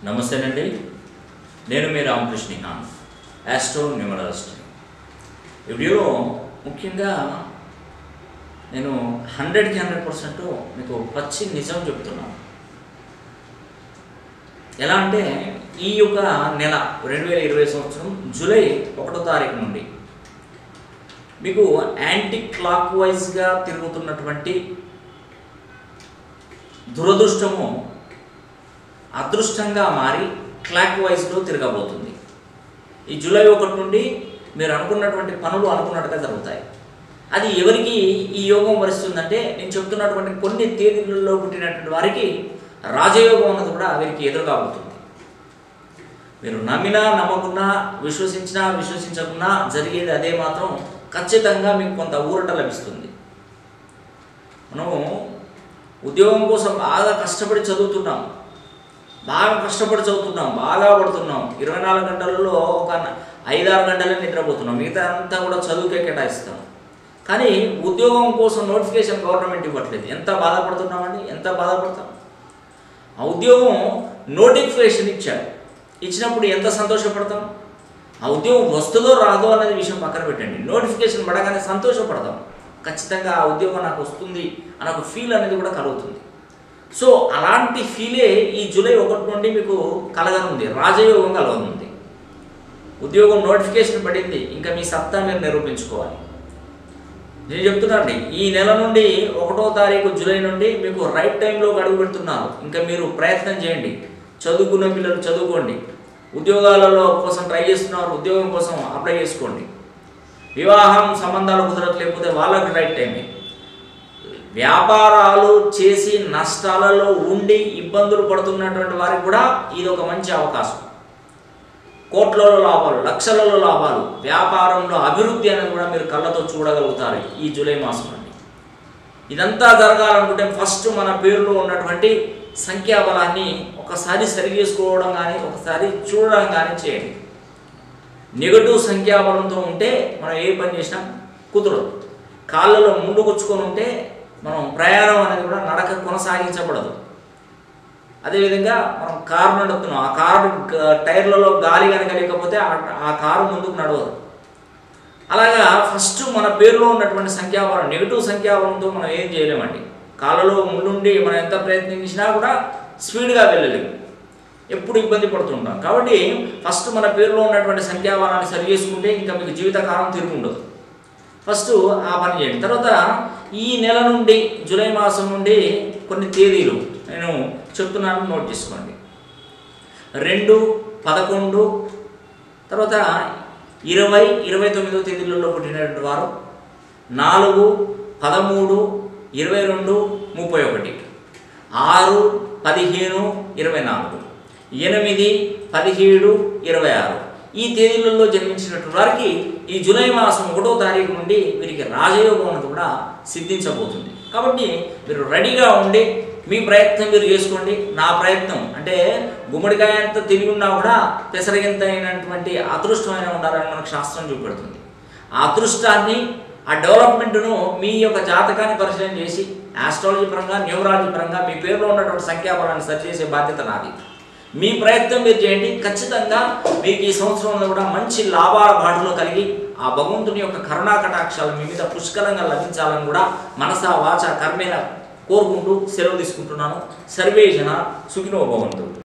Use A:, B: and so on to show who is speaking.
A: నమస్తేనండి నేను మీ Ramakrishna Khan astro numerologist ఈ వీడియోలో ముఖ్యంగా నేను హండ్రెడ్కి హండ్రెడ్ పర్సెంట్ మీకు పచ్చి నిజం చెప్తున్నాను ఎలా అంటే ఈ యొక్క నెల రెండు వేల ఇరవై సంవత్సరం జూలై ఒకటో తారీఖు నుండి మీకు యాంటీ క్లాక్ వైజ్గా తిరుగుతున్నటువంటి దురదృష్టము అదృష్టంగా మారి క్లాక్ వైజ్లో తిరగబోతుంది ఈ జూలై ఒకటి నుండి మీరు అనుకున్నటువంటి పనులు అనుకున్నట్టుగా జరుగుతాయి అది ఎవరికి ఈ యోగం వరిస్తుందంటే నేను చెప్తున్నటువంటి కొన్ని తేదీలలో పుట్టినటువంటి వారికి రాజయోగం అన్నది కూడా వీరికి ఎదురుగాబోతుంది మీరు నమ్మినా నమ్మకున్నా విశ్వసించినా విశ్వసించకున్నా జరిగేది అదే మాత్రం ఖచ్చితంగా మీకు కొంత ఊరట లభిస్తుంది మనము ఉద్యోగం కోసం బాగా కష్టపడి చదువుతున్నాం బాగా కష్టపడి చదువుతున్నాం బాగా పడుతున్నాం ఇరవై నాలుగు గంటలలో ఒక ఐదారు గంటలే నిద్రపోతున్నాం మిగతా అంతా కూడా చదువుకే కేటాయిస్తాం కానీ ఉద్యోగం కోసం నోటిఫికేషన్ గవర్నమెంట్ ఇవ్వట్లేదు ఎంత బాధపడుతున్నామండి ఎంత బాధపడతాం ఆ ఉద్యోగం నోటిఫికేషన్ ఇచ్చాడు ఇచ్చినప్పుడు ఎంత సంతోషపడతాం ఆ ఉద్యోగం వస్తుందో రాదో అనేది విషయం పక్కన పెట్టండి నోటిఫికేషన్ పడగానే సంతోషపడతాం ఖచ్చితంగా ఆ ఉద్యోగం నాకు వస్తుంది అని ఒక ఫీల్ అనేది కూడా కలుగుతుంది సో అలాంటి ఫీలే ఈ జూలై ఒకటి నుండి మీకు కలగనుంది రాజయోగం కలగనుంది ఉద్యోగం నోటిఫికేషన్ పడింది ఇంకా మీ సత్తా మీరు నిరూపించుకోవాలి నేను చెప్తున్నానండి ఈ నెల నుండి ఒకటో తారీఖు జూలై నుండి మీకు రైట్ టైంలో అడుగు పెడుతున్నారు ఇంకా మీరు ప్రయత్నం చేయండి చదువుకున్న పిల్లలు చదువుకోండి ఉద్యోగాలలో కోసం ట్రై చేస్తున్నారు ఉద్యోగం కోసం అప్లై చేసుకోండి వివాహం సంబంధాలు కుదరట్లేకపోతే వాళ్ళకి రైట్ టైమే వ్యాపారాలు చేసి నష్టాలలో ఉండి ఇబ్బందులు పడుతున్నటువంటి వారికి కూడా ఇది ఒక మంచి అవకాశం కోట్లలో లాభాలు లక్షలలో లాభాలు వ్యాపారంలో అభివృద్ధి అనేది కూడా మీరు కళ్ళతో చూడగలుగుతారు ఈ జూలై మాసం నుండి ఇదంతా జరగాలనుకుంటే ఫస్ట్ మన పేరులో ఉన్నటువంటి సంఖ్యాబలాన్ని ఒకసారి సరి చేసుకోవడం కానీ ఒకసారి చూడడం కానీ చేయండి నెగటివ్ సంఖ్యాబలంతో ఉంటే మనం ఏ పని చేసినా కుదరదు కాళ్ళలో ముందు గుచ్చుకొని ఉంటే మనం ప్రయాణం అనేది కూడా నడక కొనసాగించబడదు అదేవిధంగా మనం కారు నడుపుతున్నాం ఆ కారు గ- టైర్లలో గాలి కనుక లేకపోతే ఆ- ఆ కారు ముందుకు నడవదు అలాగా ఫస్ట్ మన పేరులో ఉన్నటువంటి సంఖ్యాబలం నెగిటివ్ సంఖ్యాబలంతో మనం ఏం చేయలేమండి కాళ్ళలో ముందుండి మనం ఎంత ప్రయత్నించినా కూడా స్పీడ్గా వెళ్ళలేము ఎప్పుడు ఇబ్బంది పడుతుంటాం కాబట్టి ఫస్ట్ మన పేరులో ఉన్నటువంటి సంఖ్యాబలాన్ని సరి చేసుకుంటే ఇంకా మీకు జీవితకాలం తిరిగి ఉండదు ఫస్ట్ ఆ పని చేయండి తర్వాత ఈ నెల నుండి జూలై మాసం నుండి కొన్ని తేదీలు నేను చెప్తున్నాను నోట్ చేసుకోండి రెండు పదకొండు తర్వాత ఇరవై ఇరవై తొమ్మిదో తేదీలలో పుట్టినటువంటి వారు నాలుగు పదమూడు ఇరవై రెండు ముప్పై ఒకటి ఆరు పదిహేను ఇరవై నాలుగు ఎనిమిది పదిహేడు ఇరవై ఆరు ఈ తేదీలలో జన్మించినటువంటి వారికి ఈ జూలై మాసం ఒకటో తారీఖు నుండి వీరికి రాజయోగం అనేది కూడా సిద్ధించబోతుంది కాబట్టి మీరు రెడీగా ఉండి మీ ప్రయత్నం మీరు చేసుకోండి నా ప్రయత్నం అంటే గుమ్మడికాయ అంత తిరిగి ఉన్నా కూడా పెసరగింత అయినటువంటి అదృష్టమైన ఉండాలని మనకు శాస్త్రం చూపెడుతుంది ఆ అదృష్టాన్ని ఆ డెవలప్మెంట్ను మీ యొక్క జాతకాన్ని పరిశీలన చేసి ఆస్ట్రాలజీ పరంగా న్యూమరాలజీ పరంగా మీ పేరులో ఉన్నటువంటి సంఖ్యాబలాన్ని సరిచేసే బాధ్యత నాది మీ ప్రయత్నం మీరు చేయండి ఖచ్చితంగా మీకు ఈ సంవత్సరంలో కూడా మంచి లాభాల బాటలో కలిగి ఆ భగవంతుని యొక్క కరుణా కటాక్షాలు మీ మీద పుష్కలంగా లభించాలని కూడా మనసా వాచ కర్మేన కోరుకుంటూ సెలవు తీసుకుంటున్నాను సర్వేజన సుఖినో భవంతు